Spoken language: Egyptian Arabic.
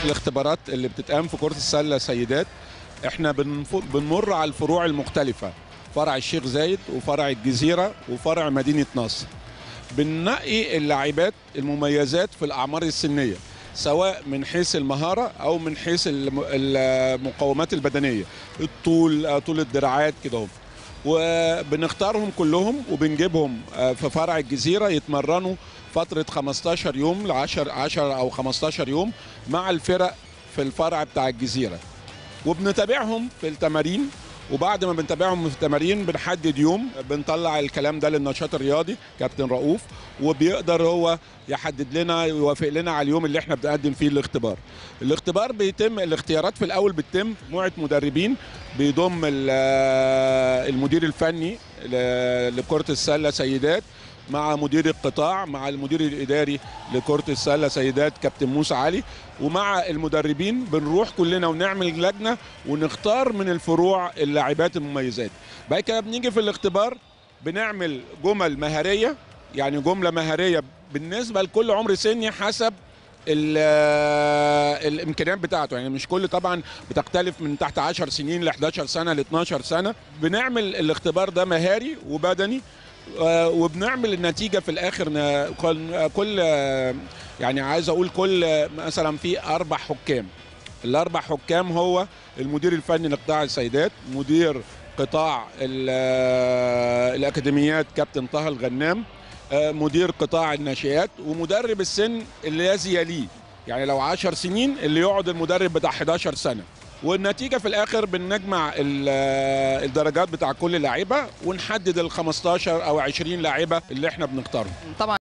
الاختبارات اللي بتتقام في كرة السلة سيدات احنا بنف- بنمر على الفروع المختلفة فرع الشيخ زايد وفرع الجزيرة وفرع مدينة نصر بننقي اللاعبات المميزات في الأعمار السنية سواء من حيث المهارة أو من حيث الم- المقومات البدنية الطول طول الدراعات كده هم. وبنختارهم كلهم وبنجيبهم آه، في فرع الجزيرة يتمرنوا فترة 15 يوم ل 10 10 أو 15 يوم مع الفرق في الفرع بتاع الجزيرة وبنتابعهم في التمارين وبعد ما بنتابعهم في التمارين بنحدد يوم بنطلع الكلام ده للنشاط الرياضي كابتن رؤوف وبيقدر هو يحدد لنا يوافق لنا على اليوم اللي احنا بنقدم فيه الاختبار الاختبار بيتم الاختيارات في الاول بتتم مجموعه مدربين بيضم ال- المدير الفني ل- لكره السله سيدات مع مدير القطاع مع المدير الاداري لكره السله سيدات كابتن موسى علي ومع المدربين بنروح كلنا ونعمل لجنه ونختار من الفروع اللاعبات المميزات بعد كده بنيجي في الاختبار بنعمل جمل مهاريه يعني جمله مهاريه بالنسبه لكل عمر سني حسب ال- الامكانيات بتاعته يعني مش كل طبعا بتختلف من تحت 10 سنين ل 11 سنه ل 12 سنه بنعمل الاختبار ده مهاري وبدني آه، وبنعمل النتيجه في الاخر ن- كل- كل آه، يعني عايز اقول كل آه، مثلا في اربع حكام الاربع حكام هو المدير الفني لقطاع السيدات مدير قطاع ال- آه، الاكاديميات كابتن طه الغنام آه، مدير قطاع الناشئات ومدرب السن الذي يليه يعني لو 10 سنين اللي يقعد المدرب بتاع 11 سنه والنتيجه في الاخر بنجمع ال- آه، الدرجات بتاع كل لاعيبه ونحدد ال 15 او 20 لاعيبه اللي احنا بنختارهم طبعا